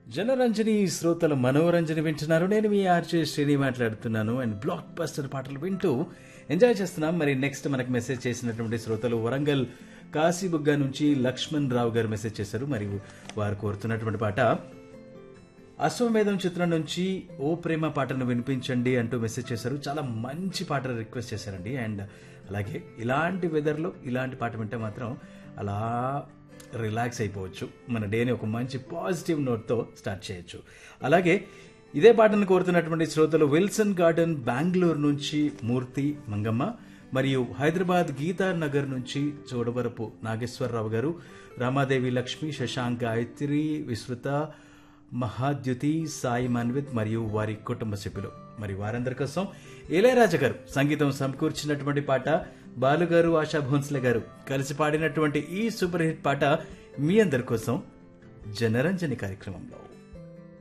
జనరంజని శ్రోతలు మనోరంజని వింటున్నారు నేను మీ ఆర్జే శ్రేణి మాట్లాడుతున్నాను అండ్ బ్లాక్ బస్టర్ పాటలు వింటూ ఎంజాయ్ చేస్తున్నాం మరి నెక్స్ట్ మనకు మెసేజ్ చేసినటువంటి శ్రోతలు వరంగల్ కాశీబుగ్గ నుంచి లక్ష్మణ్ రావు గారు మెసేజ్ చేశారు మరియు వారు కోరుతున్నటువంటి పాట అశ్వమేధం చిత్రం నుంచి ఓ ప్రేమ పాటను వినిపించండి అంటూ మెసేజ్ చేశారు చాలా మంచి పాట రిక్వెస్ట్ చేశారండి అండ్ అలాగే ఇలాంటి వెదర్లో ఇలాంటి పాట వింటే మాత్రం అలా రిలాక్స్ అయిపోవచ్చు మన డేని ఒక మంచి పాజిటివ్ నోట్తో స్టార్ట్ చేయొచ్చు అలాగే ఇదే పాటను కోరుతున్నటువంటి శ్రోతలు విల్సన్ గార్డెన్ బెంగళూరు నుంచి మూర్తి మంగమ్మ మరియు హైదరాబాద్ గీతా నగర్ నుంచి చోడవరపు నాగేశ్వరరావు గారు రామాదేవి లక్ష్మి శశాంక్ గాయత్రి విశ్రుత మహాద్యుతి సాయి మన్విత్ మరియు వారి కుటుంబ సభ్యులు మరి వారందరి కోసం ఇళయరాజా గారు సంగీతం సమకూర్చినటువంటి పాట బాలుగారు ఆశా భోన్స్లే గారు కలిసి పాడినటువంటి ఈ సూపర్ హిట్ పాట మీ అందరి కోసం జనరంజని కార్యక్రమంలో